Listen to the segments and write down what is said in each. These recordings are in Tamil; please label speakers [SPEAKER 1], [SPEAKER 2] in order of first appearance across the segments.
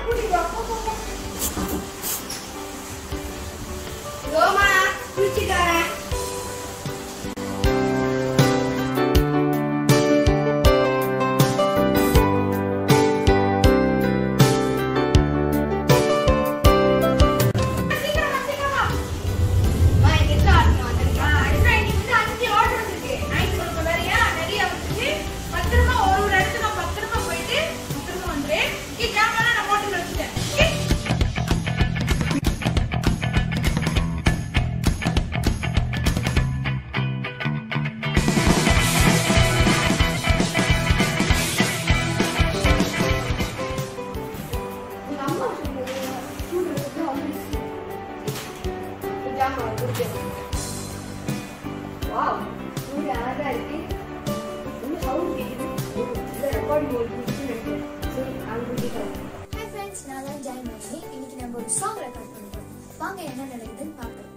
[SPEAKER 1] கூட்டிட்டு வா போ, போ, போ. ரோமா குளிச்சுட்டு வரேன் சீக்கிரம் வா, சீக்கிரம் வா. அம்மா, எனக்கு எத்தனை ஆர்டர் வந்திருக்கா? அடுத்த இன்னைக்கு வந்து அஞ்சு ஆர்டர் வந்திருக்கு. ஞாயிற்றுக்கிழமை வேறயா? நிறைய வந்துச்சு. பத்திரமா ஒரு ஒரு இடத்துக்கு நான் பத்திரமா போயிட்டு பத்திரமா வந்துரு. ஏய், ஜாமான்லாம் நான் போட்டு வச்சுட்டேன். ஏய். எங்க அம்மா சொன்னது, ஸ்கூல்ல இருந்து வந்துருச்சு. ஜாமான் கொடுத்தேன். வாவ் சூரிய அழகா இருக்கு இன்னும் சவுண்ட் கேக்குது இந்த ரெக்கார்டிங் மோட் நினைக்கிறேன் சரி நான் குடிக்கிறேன்
[SPEAKER 2] ஹாய் ஃப்ரெண்ட்ஸ் நான் தான் ஜாயின் பண்ணி இன்னைக்கு நம்ம ஒரு சாங் ரெக்கார்ட் பண்ணுறோம் வாங்க என்ன நடக்குதுன்னு பார்க்கலாம்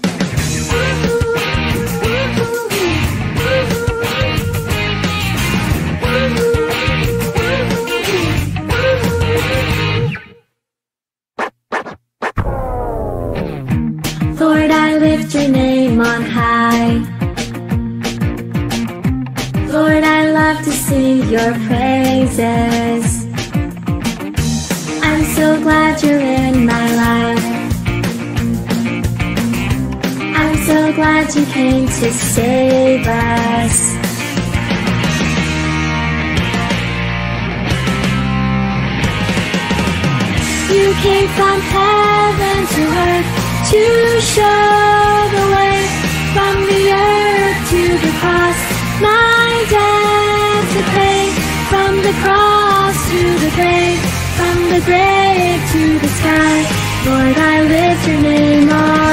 [SPEAKER 3] Lord, I lift your name on high. Lord, I love to sing your praises. I'm so glad you're in my life. I'm so glad you came to save us. You came from heaven to earth to show the way from the earth to the cross. My debt to pay from the cross to the grave, from the grave to the sky. Lord, I lift your name on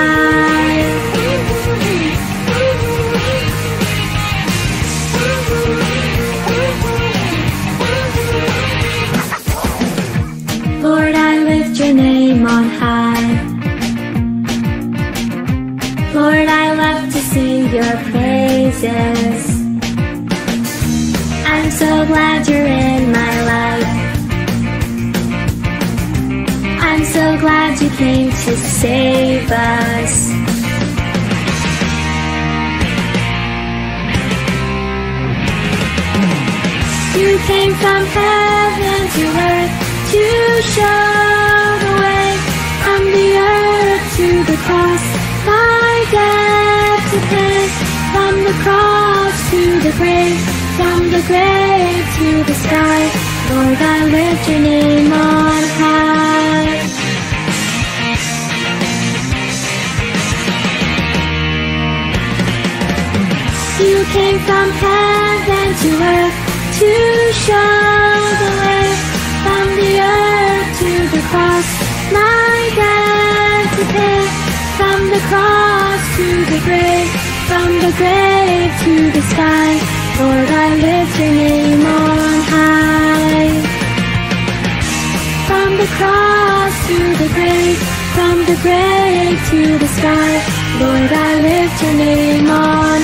[SPEAKER 3] high. Lord, I lift your name on high. Lord, I love to sing your praises. I'm so glad you're in my life. I'm so glad you came to save us. You came from heaven to earth to show the way from the earth to the cross. My debt to pay from the cross to the grave, from the grave to the sky. Lord, I lift your name on high. You came from heaven to earth to show the way from the earth to the cross. My debt to pay from the cross to the grave, from the grave to the sky. Lord, I lift your name on high. From the cross to the grave, from the grave to the sky. Lord, I lift your name on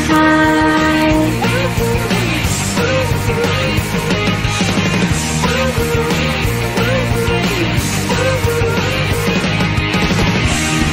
[SPEAKER 3] high.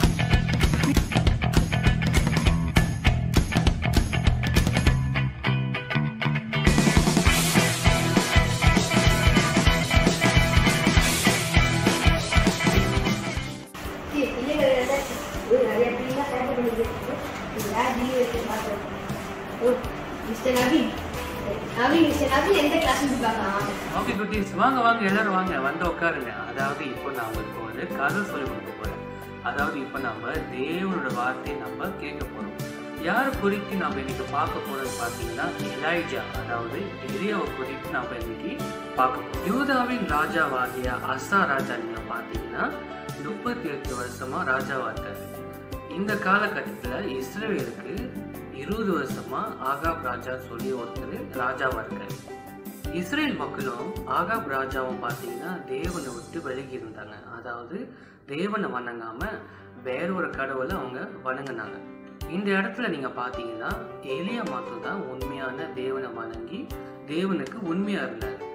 [SPEAKER 1] ஏய், பிள்ளைகள் ஏதாச்சும் ஒரு நிறைய பிள்ளைங்க சேட்டை பண்ணிட்டு இருக்கு. இது யார் leave எடுத்து பார்க்கறது? ஓ, மிஸ்டர் நவீன் நவீன் மிஸ்டர் நவீன் எந்த கிளாஸ் பார்க்கலாம்
[SPEAKER 4] ஓகே குட்டீஸ் வாங்க வாங்க எல்லாரும் வாங்க வந்து உட்காருங்க அதாவது இப்போ நான் உங்களுக்கு வந்து கதை சொல்லி கொடுக்க போறேன் அதாவது இப்போ நம்ம தேவனோட வார்த்தையை நம்ம கேட்க போறோம் யார் குறித்து நம்ம இன்னைக்கு பார்க்க போறது பார்த்தீங்கன்னா எலாய்ஜா அதாவது எலியாவை குறித்து நம்ம இன்னைக்கு பார்க்க போறோம் யூதாவின் ராஜாவாகிய அசா ராஜா நீங்க பார்த்தீங்கன்னா முப்பத்தி எட்டு வருஷமா ராஜாவா இருக்காரு இந்த காலகட்டத்தில் இஸ்ரேலுக்கு இருபது வருஷமா ஆகாப் ராஜா சொல்லி ஒருத்தர் ராஜாவா இருக்காரு இஸ்ரேல் மக்களும் ஆகாப் ராஜாவும் பார்த்தீங்கன்னா தேவனை விட்டு விலகி இருந்தாங்க அதாவது தேவனை வணங்காம வேற ஒரு கடவுளை அவங்க வணங்கினாங்க இந்த இடத்துல நீங்க பார்த்தீங்கன்னா எலியா மட்டும் தான் உண்மையான தேவனை வணங்கி தேவனுக்கு உண்மையா இருந்தார்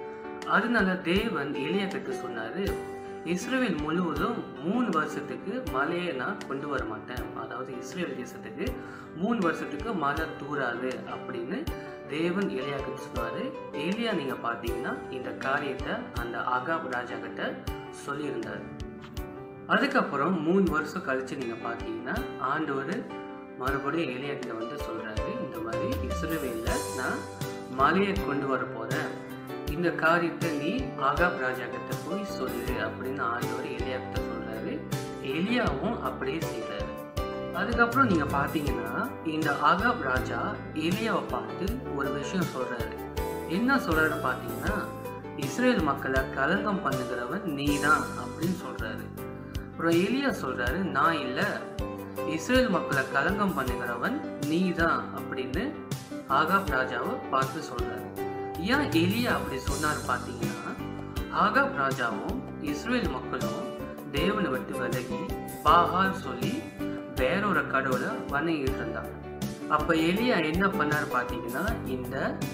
[SPEAKER 4] அதனால தேவன் எலியா கிட்ட சொன்னாரு இஸ்ரேல் முழுவதும் மூணு வருஷத்துக்கு மழையை நான் கொண்டு வர மாட்டேன் அதாவது இஸ்ரேல் தேசத்துக்கு மூணு வருஷத்துக்கு மழை தூராது அப்படின்னு தேவன் எலியா கிட்ட சொன்னாரு எலியா நீங்க பார்த்தீங்கன்னா இந்த காரியத்தை அந்த ஆகாப் ராஜா கிட்ட சொல்லியிருந்தாரு அதுக்கப்புறம் மூணு வருஷம் கழிச்சு நீங்க பார்த்தீங்கன்னா ஆண்டவர் மறுபடியும் எலியா கிட்ட வந்து சொல்றாரு இந்த மாதிரி இஸ்ரேவேல நான் மலையை கொண்டு வர போறேன் இந்த காரியத்தை நீ ஆகாப் ராஜா கிட்ட போய் சொல்லு அப்படின்னு ஆண்டவர் எலியா கிட்ட சொல்றாரு எலியாவும் அப்படியே செய்றாரு அதுக்கப்புறம் நீங்க பாத்தீங்கன்னா இந்த ஆகாப் ராஜா எலியாவை பார்த்து ஒரு விஷயம் சொல்றாரு என்ன சொல்றாருன்னு பாத்தீங்கன்னா இஸ்ரேல் மக்களை கலங்கம் பண்ணுகிறவன் நீதான் அப்படின்னு சொல்றாரு அப்புறம் எலியா சொல்றாரு நான் இல்ல இஸ்ரேல் மக்களை கலங்கம் பண்ணுகிறவன் நீதான் அப்படின்னு ஆகாப் ராஜாவை பார்த்து சொல்றாரு ஏன் எலியா அப்படி சொன்னார் பார்த்தீங்கன்னா ஆகாப் ராஜாவும் இஸ்ரேல் மக்களும் தேவனை விட்டு விலகி பாகால் சொல்லி வேறொரு கடவுளை வணங்கிட்டு இருந்தாங்க அப்ப எலியா என்ன பண்ணார் பார்த்தீங்கன்னா இந்த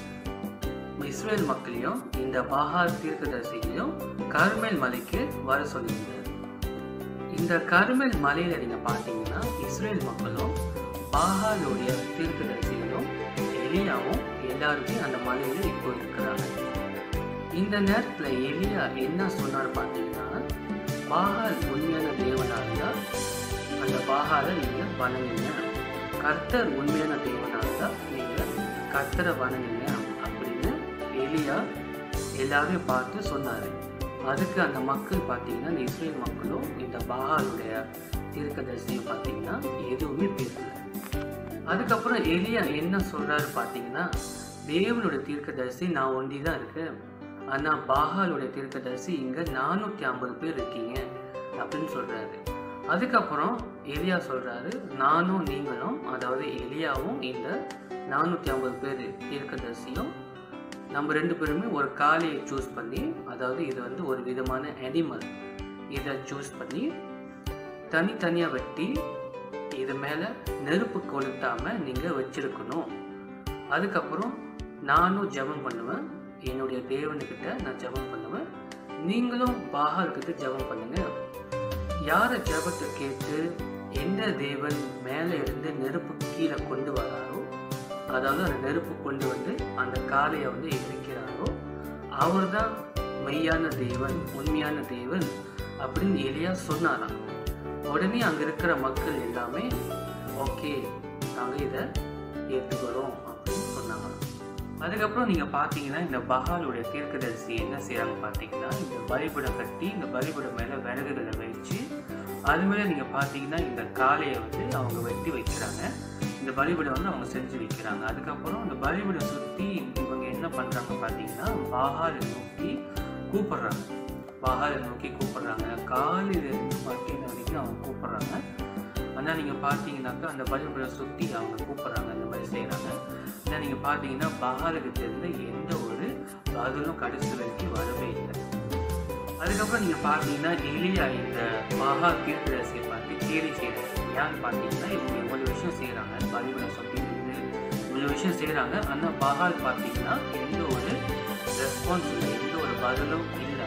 [SPEAKER 4] இஸ்ரேல் மக்களையும் இந்த பாகால் தீர்க்கதரிசிகளையும் கர்மேல் மலைக்கு வர சொல்லியிருந்தார் இந்த கர்மேல் மலையில நீங்க பார்த்தீங்கன்னா இஸ்ரேல் மக்களும் பாகாலுடைய தீர்க்கதரிசிகளும் எலியாவும் எல்லாருமே அந்த மலையில இப்போ இருக்கிறாங்க இந்த நேரத்துல எலியா என்ன சொன்னார் பார்த்தீங்கன்னா பாகால் உண்மையான தேவனா இருந்தா அந்த பாகாலை நீங்க வணங்குங்க கர்த்தர் உண்மையான தேவனா இருந்தா நீங்க கர்த்தரை வணங்குங்க அப்படின்னு எலியா எல்லாரையும் பார்த்து சொன்னாரு அதுக்கு அந்த மக்கள் பார்த்தீங்கன்னா இந்த இஸ்ரேல் மக்களும் இந்த பாகாலுடைய தீர்க்கதரிசியும் பார்த்தீங்கன்னா எதுவுமே பேசல அதுக்கப்புறம் எலியா என்ன சொல்றாரு பார்த்தீங்கன்னா தேவனுடைய தீர்க்கதரிசி நான் ஒண்டி தான் இருக்கேன் ஆனா பாகாலுடைய தீர்க்கதரிசி இங்க நானூத்தி ஐம்பது பேர் இருக்கீங்க அப்படின்னு சொல்றாரு அதுக்கப்புறம் எலியா சொல்றாரு நானும் நீங்களும் அதாவது எலியாவும் இந்த நானூத்தி ஐம்பது பேர் தீர்க்கதரிசியும் நம்ம ரெண்டு பேருமே ஒரு காளையை சூஸ் பண்ணி அதாவது இது வந்து ஒரு விதமான அனிமல் இதை சூஸ் பண்ணி தனித்தனியாக வெட்டி இது மேலே நெருப்பு கொளுத்தாம நீங்கள் வச்சிருக்கணும் அதுக்கப்புறம் நானும் ஜெபம் பண்ணுவேன் என்னுடைய தேவனுக்கிட்ட நான் ஜெபம் பண்ணுவேன் நீங்களும் பாகால்கிட்ட ஜெபம் பண்ணுங்க யாரை ஜெபத்தை கேட்டு எந்த தேவன் மேலே இருந்து நெருப்பு கீழே கொண்டு வராரோ அதாவது அந்த நெருப்பு கொண்டு வந்து அந்த காளையை வந்து எரிக்கிறாரோ அவர்தான் மெய்யான தேவன் உண்மையான தேவன் அப்படின்னு எலியா சொன்னாராம் உடனே அங்க இருக்கிற மக்கள் எல்லாமே ஓகே நாங்க இதை ஏற்றுக்கிறோம் அப்படின்னு சொன்னாங்க அதுக்கப்புறம் நீங்க பாத்தீங்கன்னா இந்த பகாலுடைய தீர்க்கதரிசி என்ன செய்றாங்க பாத்தீங்கன்னா இந்த பலிபடம் கட்டி இந்த பலிபடம் மேல விறகுகளை வச்சு அது மேல நீங்க பாத்தீங்கன்னா இந்த காளையை வந்து அவங்க வெட்டி வைக்கிறாங்க இந்த பலிபடம் வந்து அவங்க செஞ்சு வைக்கிறாங்க அதுக்கப்புறம் இந்த பலிபடம் சுத்தி இவங்க என்ன பண்றாங்க பாத்தீங்கன்னா பாகாலை நோக்கி கூப்பிடுறாங்க பாகாலை நோக்கி கூப்பிடுறாங்க காலையில இருந்து மத்தியம் வரைக்கும் அவங்க கூப்பிடுறாங்க ஆனால் நீங்கள் பார்த்தீங்கன்னாக்கா அந்த பலிபடம் சுற்றி அவங்க கூப்பிடுறாங்க அந்த மாதிரி செய்கிறாங்க ஆனால் நீங்கள் பார்த்தீங்கன்னா பகாலுக்கு இருந்து எந்த ஒரு பதிலும் கடைசி வரைக்கும் வரவே இல்லை அதுக்கப்புறம் நீங்கள் பார்த்தீங்கன்னா எலியா இந்த மகா தீர்க்கதரிசியை பார்த்து கேலி செய்கிறாங்க ஏன்னு பார்த்தீங்கன்னா இவங்க இவ்வளோ விஷயம் செய்கிறாங்க பலிபடம் சுற்றி இருந்து இவ்வளோ விஷயம் செய்கிறாங்க ஆனால் பகால் பார்த்தீங்கன்னா எந்த ஒரு ரெஸ்பான்ஸ் இல்லை எந்த ஒரு பதிலும் இல்லை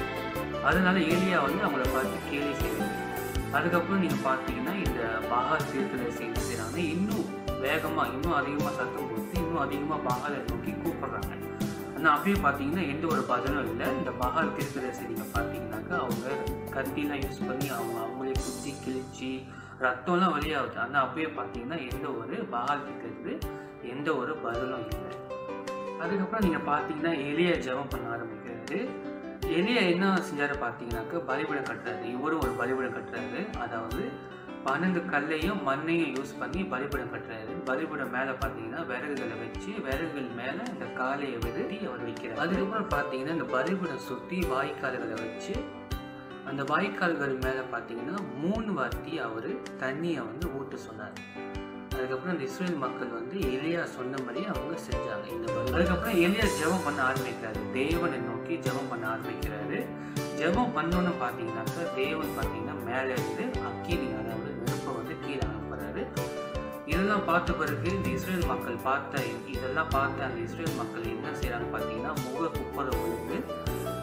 [SPEAKER 4] அதனால ஏலியா வந்து அவங்கள பார்த்து கேலி செய்வாங்க அதுக்கப்புறம் நீங்கள் பார்த்தீங்கன்னா இந்த பாகால் தீர்க்கதரிசி என்ன செய்கிறாங்க இன்னும் வேகமாக இன்னும் அதிகமாக சத்தம் கொடுத்து இன்னும் அதிகமாக பாகாலை நோக்கி கூப்பிடுறாங்க ஆனால் அப்படியே பார்த்தீங்கன்னா எந்த ஒரு பதிலும் இல்லை இந்த பாகால் தீர்க்கதரிசி நீங்கள் பார்த்தீங்கன்னாக்கா அவங்க கத்திலாம் யூஸ் பண்ணி அவங்க அவங்களே குத்தி கிழிச்சு ரத்தம்லாம் வெளியாகுது ஆனால் அப்படியே பார்த்தீங்கன்னா எந்த ஒரு பாகால் கிட்ட இருந்து எந்த ஒரு பதிலும் இல்லை அதுக்கப்புறம் நீங்கள் பார்த்தீங்கன்னா எலிய ஜெபம் பண்ண ஆரம்பிக்கிறாரு எலியா என்ன செஞ்சாரு பார்த்தீங்கன்னாக்கா பலிபடம் கட்டுறாரு இவரும் ஒரு பலிபடம் கட்டுறாரு அதாவது பன்னெண்டு கல்லையும் மண்ணையும் யூஸ் பண்ணி பலிபடம் கட்டுறாரு பலிபடம் மேலே பார்த்தீங்கன்னா விறகுகளை வச்சு விறகுகள் மேலே இந்த காலையை வெட்டி அவர் வைக்கிறார் அதுக்கப்புறம் பார்த்தீங்கன்னா இந்த பலிபடம் சுற்றி வாய்க்கால்களை வச்சு அந்த வாய்க்கால்கள் மேலே பார்த்தீங்கன்னா மூணு வாட்டி அவர் தண்ணியை வந்து ஊட்ட சொன்னார் அதுக்கப்புறம் இந்த இஸ்ரேல் மக்கள் வந்து எலியா சொன்ன மாதிரி அவங்க செஞ்சாங்க இந்த பலி அதுக்கப்புறம் எலியா ஜெபம் பண்ண ஆரம்பிக்கிறாரு தேவனை நோக்கி ஜெபம் பண்ண ஆரம்பிக்கிறாரு ஜெபம் பண்ணோன்னு பார்த்தீங்கன்னாக்கா தேவன் பார்த்தீங்கன்னா மேலே இருந்து அக்கினி அதாவது நெருப்பை வந்து கீழே அனுப்புறாரு இதெல்லாம் பார்த்த பிறகு இந்த இஸ்ரேல் மக்கள் பார்த்த இதெல்லாம் பார்த்த அந்த இஸ்ரேல் மக்கள் என்ன செய்றாங்க பார்த்தீங்கன்னா முக குப்பரை விழுந்து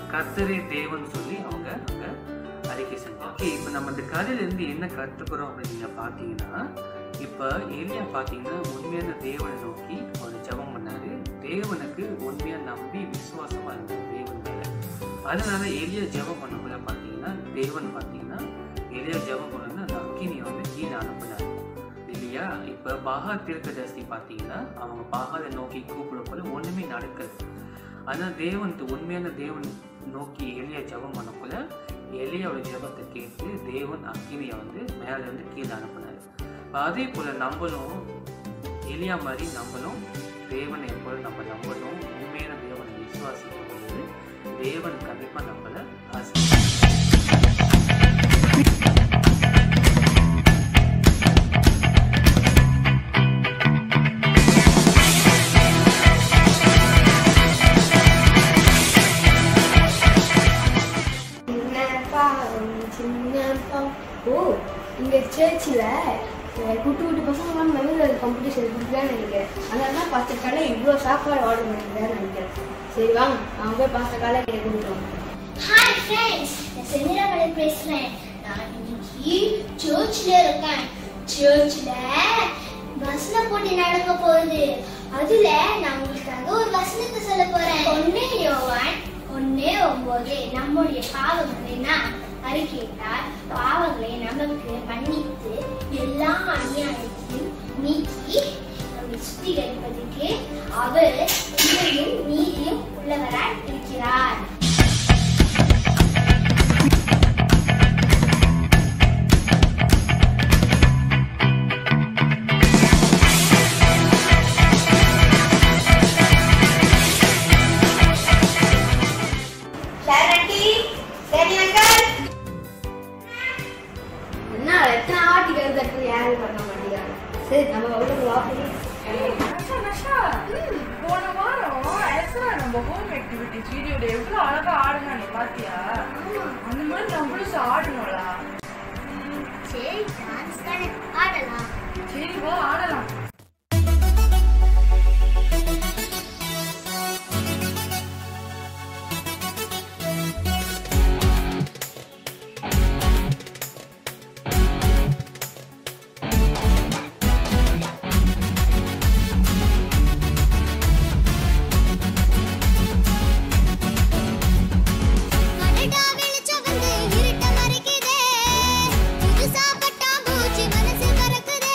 [SPEAKER 4] கர்த்தரே தேவன் சொல்லி அவங்க அங்க அறிக்கை செஞ்சாங்க ஓகே இப்போ நம்ம இந்த கதையில இருந்து என்ன கற்றுக்கிறோம் அப்படின்னு நீங்க பார்த்தீங்கன்னா இப்போ எலியா பார்த்தீங்கன்னா உண்மையான தேவனை நோக்கி ஒரு ஜெபம் பண்ணாரு தேவனுக்கு உண்மையா நம்பி விசுவாசமா இருந்தார் தேவன் மேல அதனால எலியா ஜெபம் பண்ணக்குள்ள பார்த்தீங்கன்னா தேவன் பார்த்தீங்கன்னா எலியா ஜெபம் பண்ணது அந்த அக்கினியை வந்து கீழே அனுப்புனார் இல்லையா இப்போ பாகா தீர்க்கதரிசி பார்த்தீங்கன்னா அவங்க பாகாலை நோக்கி கூப்பிடக்குள்ள ஒண்ணுமே நடக்கல ஆனா தேவன் உண்மையான தேவன் நோக்கி எலியா ஜெபம் பண்ணக்குள்ள எலியாவோட ஜெபத்தை கேட்டு தேவன் அக்கினியை வந்து மேல இருந்து கீழே அனுப்புனாரு அப்ப அதே போல நம்மளும் எலியா மாதிரி நம்மளும் தேவனை எப்போது நம்ம நம்பணும் உண்மையான தேவனை விசுவாசிக்கும் பொழுது தேவன் கண்டிப்பா நம்மளை ஆசீர்வதிப்பார்.
[SPEAKER 2] ஓ இந்த சர்ச்சில் குட்டி குட்டி பசங்களாம் மெமரி காம்படிஷன் கொடுக்கலான்னு நினைக்கிறேன் அதனால தான் பத்து கடை இவ்வளோ சாப்பாடு ஆர்டர் பண்ணிருக்கான்னு நினைக்கிறேன் சரி வாங்க அவங்க போய் பத்து கடை கிட்ட கொடுக்குறோம்
[SPEAKER 5] ஹாய் ஃப்ரெண்ட்ஸ் நான் செந்திரா மலை பேசுறேன் நான் இன்னைக்கு சர்ச்ல இருக்கேன் சர்ச்ல வசன போட்டி நடக்க போகுது அதுல நான் உங்களுக்காக ஒரு வசனத்தை சொல்ல போறேன் ஒன்னே யோவான் ஒன்னே ஒன்பது நம்முடைய பாவங்களை நாம் அறிக்கையிட்டால் பாவங்களை நமக்கு மன்னித்து எல்லா அநியாயத்தையும் நீக்கி நம்மை சுத்திகரிப்பதற்கு அவர் உண்மையும் நீதியும் உள்ளவராய் இருக்கிறார்
[SPEAKER 1] ஷாரட்டி சரி அங்கிள்
[SPEAKER 2] என்ன எத்தனை ஆட்டி கருத்து யாரும் பண்ண மாட்டேங்கிறாங்க சரி நம்ம அவ்வளோ வாப்பி
[SPEAKER 1] நஷா நஷா போன வாரம் எஸ்ரா நம்ம ஹோம் ஆக்டிவிட்டிஸ் வீடியோல எவ்வளவு அழகா ஆடுனா நீ பாத்தியா அந்த மாதிரி நம்மளும் ஆடணும்ல
[SPEAKER 5] சரி டான்ஸ் தானே ஆடலாம்
[SPEAKER 1] சரி வா ஆடலாம்
[SPEAKER 5] அடடா வெளிச்சம் வந்து இருட்ட மறைக்குதே புதுசா பட்டாம்பூச்சி மனசு பறக்குதே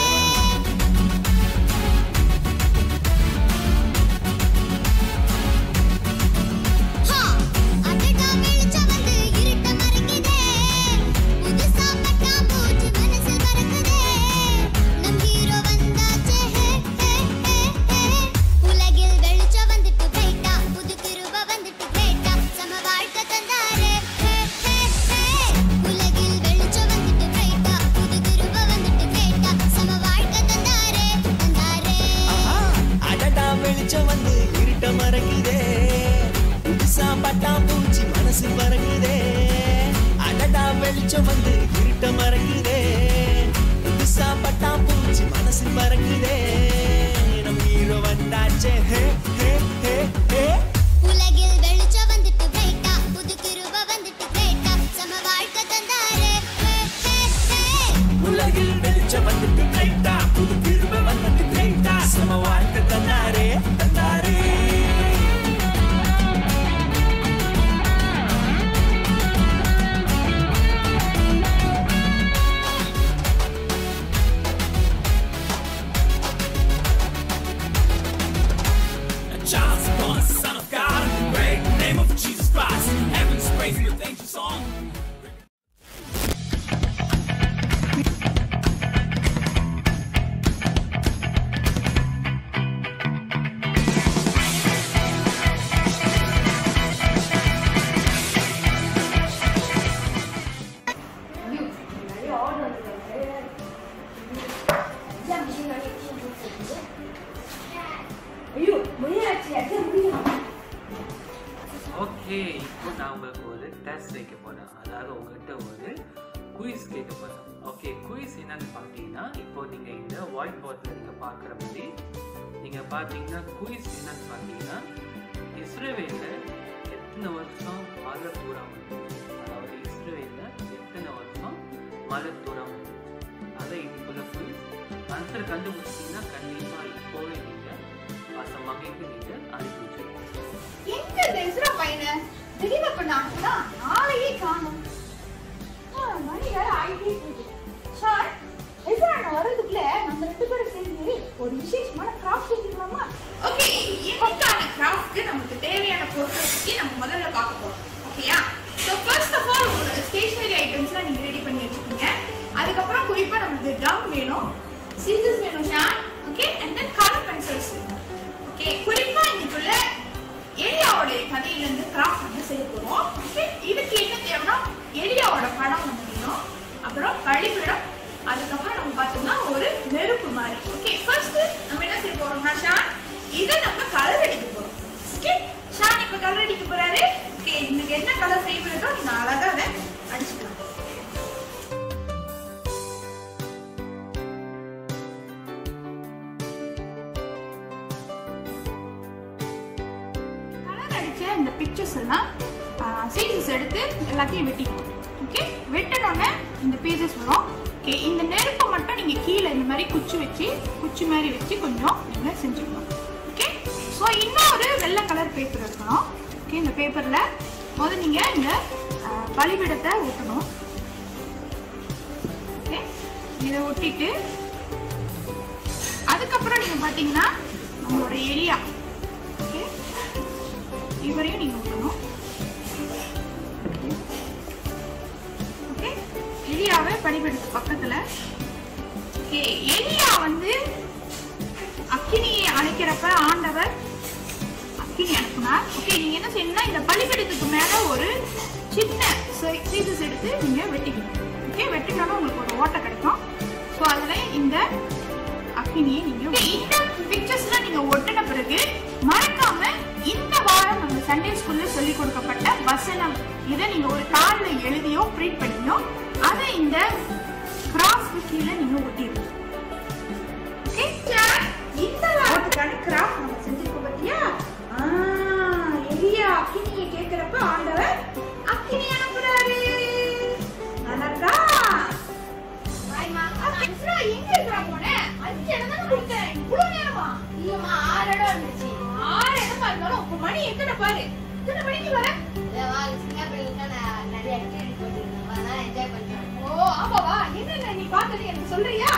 [SPEAKER 5] ஹா அடடா வெளிச்சம் வந்து இருட்ட மறைக்குதே புதுசா பட்டாம்பூச்சி மனசு பறக்குதே நம் ஹீரோ வந்தாச்சே ஹே ஹே ஹே ஹே உலகில் வெளிச்சம் வந்துட்டு பிரைட்டா புது கிருப வந்துட்டு கிரேட்டா சம வாழ்க்கை தந்தாரே ஹே ஹே ஹே உலகில் வெளிச்சம் வந்துட்டு பிரைட்டா புது கிருப வந்துட்டு கிரேட்டா சம வாழ்க்கை தந்தாரே தந்தாரே
[SPEAKER 6] அடடா வெளிச்சம் வந்து இருட்ட மறக்குதே புதுசா பட்டாம்பூச்சி மனசு பறக்குதே அடடா வெளிச்சம் வந்து இருட்ட மறக்குதே புதுசா பட்டாம்பூச்சி மனசு பறக்குதே நம் ஹீரோ வந்தாச்சே ஹே ஹே ஹே ஹே
[SPEAKER 5] உலகில் வெளிச்சம் வந்துட்டு பிரைட்டா புது கிருப வந்துட்டு கிரேட்டா சம வாழ்க்கை தந்தாரே ஹே ஹே ஹே
[SPEAKER 6] உலகில் வெளிச்சம் வந்துட்டு லைட்டா புது திரும்ப வந்துட்டு லைட்டா சம வாழ்க்கை தந்தாரே தந்தாரே Charles born son of God, in the great name of Jesus Christ. Heaven's praising the thank you song.
[SPEAKER 2] நிறைய ஆர்டர் வந்துருக்கு எக்ஸாம் மிஷின் ஐயோ மணியாச்சு எக்ஸாம் முடியும்
[SPEAKER 4] ஓகே இப்போ நான் உங்களுக்கு ஒரு டெஸ்ட் வைக்க போறேன் அதாவது உங்ககிட்ட ஒரு குயிஸ் கேட்க போறேன் ஓகே குயிஸ் என்னன்னு பார்த்தீங்கன்னா இப்போ நீங்க இந்த ஒயிட் போர்டில் நீங்க பார்க்குற மாதிரி நீங்க பார்த்தீங்கன்னா குயிஸ் என்னன்னு பார்த்தீங்கன்னா இஸ்ரேவேல எத்தனை வருஷம் மழை தூரம் வந்துச்சு அதாவது இஸ்ரேலில் எத்தனை வருஷம் மழை தூரம் வந்துச்சு அதை இதுக்குள்ள போய் ஆன்சர் கண்டுபிடிச்சிங்கன்னா கண்டிப்பாக இப்போவே நீங்கள் அந்த மகைக்கு நீங்கள் அனுப்பி வச்சிருக்கோம்
[SPEAKER 1] எங்க இந்த இஸ்ரா பையனை டெலிவர் பண்ண அனுப்புனா நாளையே காணும் மணி வேற ஆயிட்டே போகுது சார் இஸ்ரா நான் வர்றதுக்குள்ள நம்ம ரெண்டு பேரும் சேர்ந்து ஒரு விசேஷமான கிராஃப்ட் செஞ்சுக்கலாமா ஓகே இன்னைக்கான கிராஃப்ட்க்கு நமக்கு தேவையான பொருட்களை பத்தி நம்ம முதல்ல பார்க்க போறோம் ஓகேயா ஸோ ஃபர்ஸ்ட் ஆஃப் ஆல் உங்களோட ஸ்டேஷனரி ஐட்டம்ஸ்லாம் நீங்க ரெடி பண்ணி வச்சுக்கோங்க அதுக்கப்புறம் குறிப்பா நமக்கு ட்ரம் வேணும் சீசர்ஸ் வேணும் ஷான் okay and then colour pencils okay குறிப்பா இன்னைக்குள்ள எலியாவோட கதையில இருந்து கிராஃப்ட் வந்து செய்ய போறோம் ஓகே இதுக்கு என்ன தேவைன்னா எலியாவோட படம் வந்து வேணும் அப்புறம் கழிவிடம் அதுக்கப்புறம் நம்ம பார்த்தோம்னா ஒரு நெருப்பு மாதிரி ஓகே ஃபர்ஸ்ட் நம்ம என்ன செய்ய போறோம்னா ஷான் இதை நம்ம கலர் அடிக்க போறோம் ஓகே ஷான் இப்ப கலர் அடிக்க போறாரு ஓகே இன்னைக்கு என்ன கலர் ஃபேவரட்டோ நீங்க அழகா அதை அடிச்சுக்கலாம் கலர் அடிச்ச இந்த பிக்சர்ஸ் எல்லாம் சீசஸ் எடுத்து எல்லாத்தையும் வெட்டிக்கணும் ஓகே வெட்டினோடனே இந்த பீசஸ் வரும் ஓகே இந்த நெருப்பை மட்டும் நீங்க கீழே இந்த மாதிரி குச்சி வச்சு குச்சி மாதிரி வச்சு கொஞ்சம் நீங்க செஞ்சுக்கணும் ஓகே ஸோ இன்னொரு வெள்ளை கலர் பேப்பர் இருக்கணும் ஓகே இந்த பேப்பர்ல முதல்ல நீங்க இந்த ஆஹ், பலிபீடத்தை ஒட்டணும் ஓகே இதை ஒட்டிட்டு அதுக்கப்புறம் நீங்க பாத்தீங்கன்னா நம்மளோட ஏரியா ஓகே இவரையும் நீங்க விடணும் ஓகே எலியாவை படிப்படுத்து பக்கத்துல ஓகே எலியா வந்து அக்கினியை அழைக்கிறப்ப ஆண்டவர் அக்கினி அனுப்புனார் ஓகே நீங்க என்ன செய்யணும்னா இந்த பலிபீடத்துக்கு மேல ஒரு சின்ன சீசஸ் எடுத்து நீங்க வெட்டிக்கணும் ஓகே வெட்டினாலும் உங்களுக்கு ஒரு ஓட்டை கிடைக்கும் ஸோ அதுல இந்த அக்கினியை நீங்க இந்த பிக்சர்ஸ்லாம் நீங்க ஒட்டின பிறகு மறக்காம இந்த வாரம் நம்ம சண்டே ஸ்கூல்ல சொல்லி கொடுக்கப்பட்ட வசனம் இதை நீங்க ஒரு கார்டுல எழுதியோ பிரிண்ட் பண்ணியோ அதை இந்த கிராஃப்ட் கீழே நீங்க ஒட்டிடணும் ஓகே இந்த வாரத்துக்கான கிராஃப்ட் நம்ம செஞ்சிருக்கோம் பாத்தியா ஆ, எலியா அக்கினியை கேட்கிறப்ப ஆண்டவர் அக்கினி அனுப்புறாரு நல்லாருக்கா அப்புறம் எங்க இருக்கா போன அஞ்சு இடம் தானே கொடுத்தேன் இவ்வளவு நேரமா
[SPEAKER 2] இல்லம்மா ஆறு இடம் இருந்துச்சு
[SPEAKER 1] ஆறு இடமா இருந்தாலும் இப்ப மணி எத்தனை பாரு எத்தனை மணிக்கு வர
[SPEAKER 2] இதை வா சின்ன பிள்ளைங்க நான் நிறைய ஆக்டிவிட்டி போட்டுருந்தேன் அதனால என்ஜாய் பண்ணுறேன்
[SPEAKER 1] ஓ ஆமாவா என்னென்ன நீ பார்த்தது எனக்கு சொல்றியா